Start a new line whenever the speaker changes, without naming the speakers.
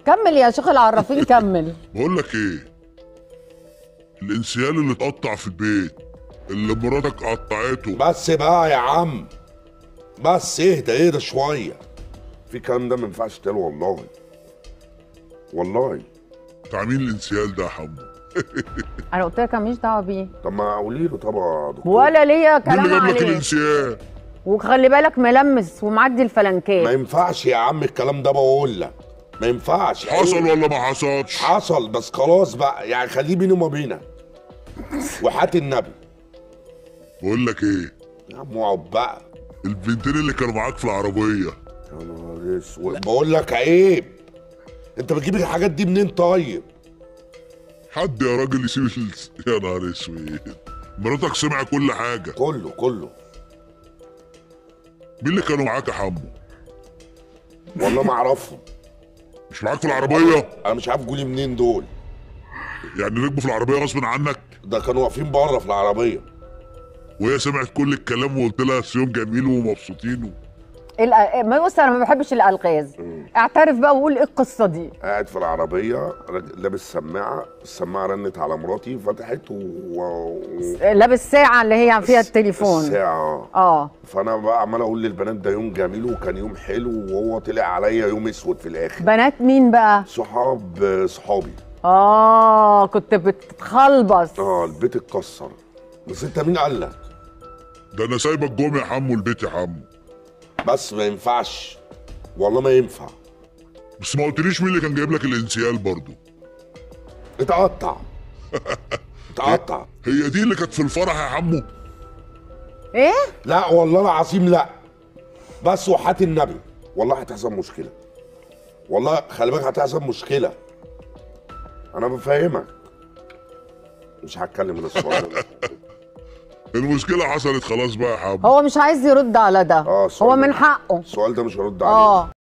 كمل يا شيخ العرافين كمل
بقول لك ايه الانسيال اللي اتقطع في البيت اللي مراتك قطعته
بس بقى يا عم بس اهدى اهدى شويه في كلام ده ما ينفعش يتقال والله والله
بتاع مين الانسيال ده يا حمو
انا قلت لك أنا ماليش دعوه بيه
طب ما قولي له طبعا يا دكتور
ولا ليا
مين اللي
كلام
جاب لك
عليه
الانسيال
وخلي بالك ملمس ومعدي
ما
الفلنكات
ينفعش يا عم الكلام ده بقول لك ما ينفعش
حصل ولا ما حصلش
حصل بس خلاص بقى يعني خليه بيني وما بينك وحات النبي
بقول لك ايه
يا عم اقعد بقى
البنتين اللي كانوا معاك في العربيه
يا نهار اسود بقول لك عيب انت بتجيب الحاجات دي منين طيب
حد يا راجل يسيب ال- يا نهار اسود مراتك سمع كل حاجه
كله كله
مين اللي كانوا معاك يا حمو
والله ما اعرفهم
مش معاك في العربيه
انا مش عارف جولي منين دول
يعني ركبوا في العربيه غصب عنك
ده كانوا واقفين بره في العربيه
وهي سمعت كل الكلام وقلت لها يوم جميل ومبسوطين
الأ- ما بص انا ما بحبش الالغاز اعترف بقى وقول ايه القصه دي
قاعد في العربيه راج- لابس سماعه السماعه رنت على مراتي فتحت و... و...
لابس ساعه اللي هي فيها التليفون
الساعه
اه
فانا بقى عمال اقول للبنات ده يوم جميل وكان يوم حلو وهو طلع عليا يوم اسود في الاخر
بنات مين بقى
صحاب صحابي
اه كنت بتخلبص
اه البيت اتكسر بس انت مين قال لك
ده انا سايبك جوه يا حمو البيت يا حمو
بس ما ينفعش والله ما ينفع
بس ما قلتليش مين اللي كان جايب لك الانسيال برضو
اتقطع اتقطع
هي دي اللي كانت في الفرح يا حمو
ايه
لا والله العظيم لا بس وحات النبي والله هتحصل مشكله والله خلي بالك هتحصل مشكله انا بفهمك مش هتكلم من السؤال ده
المشكله حصلت خلاص بقى يا حمو
هو مش عايز يرد على ده
اه السؤال
هو
ده-
من حقه
السؤال ده مش هرد عليه
اه